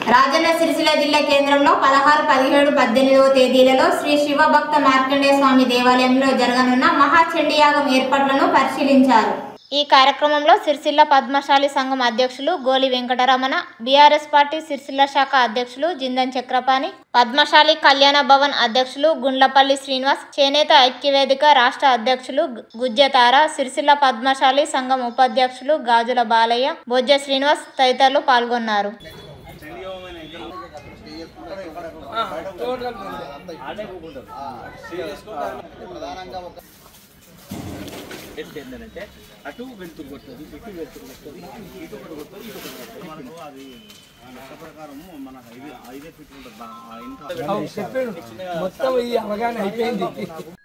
రాజన్న సిరిసిల్ల జిల్లా కేంద్రంలో పదహారు పదిహేడు పద్దెనిమిదవ తేదీలలో శ్రీ శివభక్త మార్కండేయ స్వామి దేవాలయంలో జరగనున్న మహాచండీయాగం ఏర్పాట్లను పరిశీలించారు ఈ కార్యక్రమంలో సిరిసిల్ల పద్మశాలి సంఘం అధ్యక్షులు గోలి వెంకటరమణ బీఆర్ఎస్ పార్టీ సిరిసిల్ల శాఖ అధ్యక్షులు జిందన్ చక్రపాణి పద్మశాలి కళ్యాణ భవన్ అధ్యక్షులు గుండ్లపల్లి శ్రీనివాస్ చేనేత ఐక్యవేదిక రాష్ట్ర అధ్యక్షులు గు- గుజ్జతార సిరిసిల్ల పద్మశాలి సంఘం ఉపాధ్యక్షులు గాజుల బాలయ్య బొజ్జ శ్రీనివాస్ తదితరులు పాల్గొన్నారు ఏంటంటే అటు వెళ్తూ కొడుతుంది ఇటు వెళ్తూ కొడుతుంది ఇటు ఒకటి కొడుతుంది ఇటు ఒకటి కొడుతుంది మనకు అది ఆ లెక్క ప్రకారం మనకు ఐదు ఐదే ఫీట్లు ఉంటుంది ఆ ఇంత చెప్పాడు మొత్తం ఇది అవగాహన అయిపోయింది